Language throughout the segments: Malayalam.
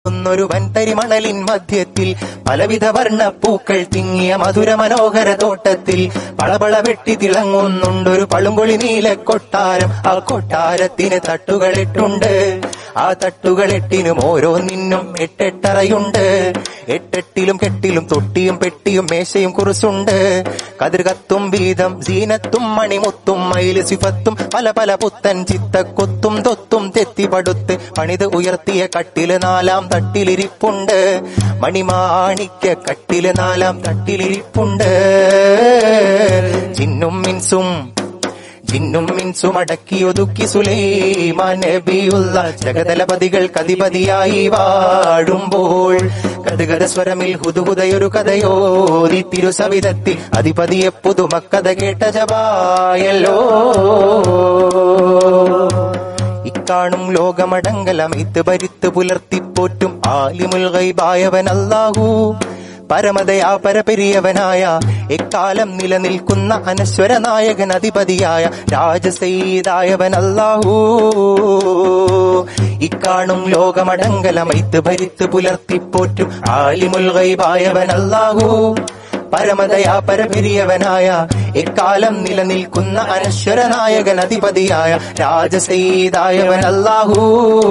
ൊരു വൻതരി മണലിൻ മധ്യത്തിൽ പലവിധ വർണ്ണ പൂക്കൾ തിങ്ങിയ മധുര മനോഹര തോട്ടത്തിൽ പളപള വെട്ടി തിളങ്ങുന്നുണ്ടൊരു പളുങ്കൊളി നീല കൊട്ടാരം ആ കൊട്ടാരത്തിന് തട്ടുകളെട്ടുണ്ട് ആ തട്ടുകളെട്ടിനും ഓരോന്നിനും എട്ടെട്ടറയുണ്ട് എട്ടെട്ടിലും കെട്ടിലും തൊട്ടിയും പെട്ടിയും മേശയും കുറിച്ചുണ്ട് കതിർ കത്തും വീതം സീനത്തും മണിമുത്തും മയില് സിഫത്തും പല പല പുത്തൻ ചിത്തക്കൊത്തും തൊത്തും തെത്തിപടുത്ത് പണിത് ഉയർത്തിയ കട്ടില് നാലാം തട്ടിലിരിപ്പുണ്ട് മണിമാണിക്യ കട്ടില് നാലാം തട്ടിലിരിപ്പുണ്ട് ചിന്നും മിൻസും ജിന്നും മിൻസും അടക്കി ഒതുക്കി സുലൈമാൻ നബിയുള്ള ജഗതലപതികൾ കതിപതിയായി വാഴുമ്പോൾ കഥകര സ്വരമിൽ ഹുതുഹുതയൊരു കഥയോതി തിരുസവിധത്തിൽ അധിപതിയെ പുതുമക്കഥ കേട്ട ജവായല്ലോ ഇക്കാണും ലോകമടങ്കലമൈത്ത് ഭരിത്ത് പുലർത്തിപ്പോറ്റും ആലിമുൽ ഗൈബായവൻ അല്ലാഹു പരമതയാ പരപെരിയവനായ എക്കാലം നിലനിൽക്കുന്ന അനശ്വര നായകൻ അധിപതിയായ രാജസെയ്തായവൻ അല്ലാഹു ഇക്കാണും ലോകമടങ്കലമൈത്ത് ഭരിത്ത് പുലർത്തിപ്പോറ്റും ആലിമുൽ ഗൈബായവൻ അല്ലാഹു പരമതയാ പരപെരിയവനായ എക്കാലം നിലനിൽക്കുന്ന അനശ്വര നായകൻ അധിപതിയായ രാജസെയ്തായവൻ അല്ലാഹു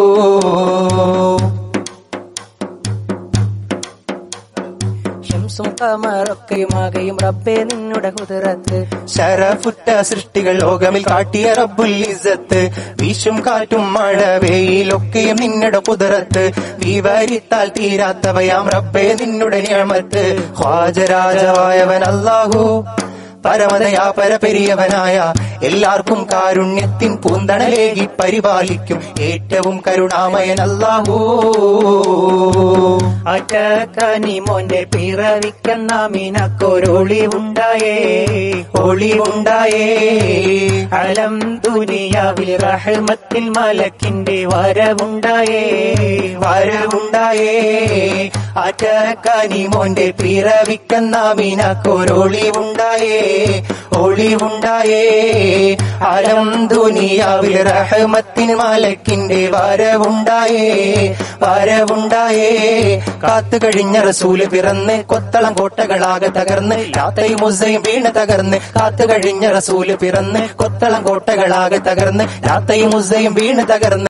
ഷംസും കമറൊക്കെയുമാകയും റബ്ബേ നിന്നുടെ കുതിരത്ത് ശരഫുറ്റ സൃഷ്ടികൾ ലോകമിൽ കാട്ടിയ റബ്ബുൽ ഇസ്സത്ത് വീശും കാറ്റും മഴ വെയിലൊക്കെയും നിന്നുടെ കുതിരത്ത് വിവരിത്താൽ തീരാത്തവയാം റബ്ബേ നിന്നുടെ നിയമത്ത് ഖ്വാജരാജായവൻ അല്ലാഹു പരമതയാ പരപെരിയവനായ എല്ലാവർക്കും കാരുണ്യത്തിൻ പൂന്തണലേകി പരിപാലിക്കും ഏറ്റവും കരുണാമയൻ അല്ലാഹു അറ്റക്കനി മോന്റെ പിറവിക്കുന്ന മിനക്കൊരൊളിവുണ്ടായേ ഒളിവുണ്ടായേ അലം ദുനിയാവിൽ റഹ്മത്തിൽ മലക്കിന്റെ വരവുണ്ടായേ വരവുണ്ടായേ ആറ്റക്കനി മോന്റെ പിറവിക്കുന്ന മീനക്കൊരൊളിവുണ്ടായേ ഒളിവുണ്ടായേ അലം ദുനിയാവിൽ റഹ്മത്തിൻ മലക്കിന്റെ വരവുണ്ടായേ വരവുണ്ടായേ കാത്തു കഴിഞ്ഞ റസൂല് പിറന്ന് കൊത്തളം കോട്ടകളാകെ തകർന്ന് യാത്രയും മുസയും വീണ് തകർന്ന് കാത്തു കഴിഞ്ഞ റസൂല് പിറന്ന് കൊത്തളം കോട്ടകളാകെ തകർന്ന് യാത്രയും മുസയും വീണ് തകർന്ന്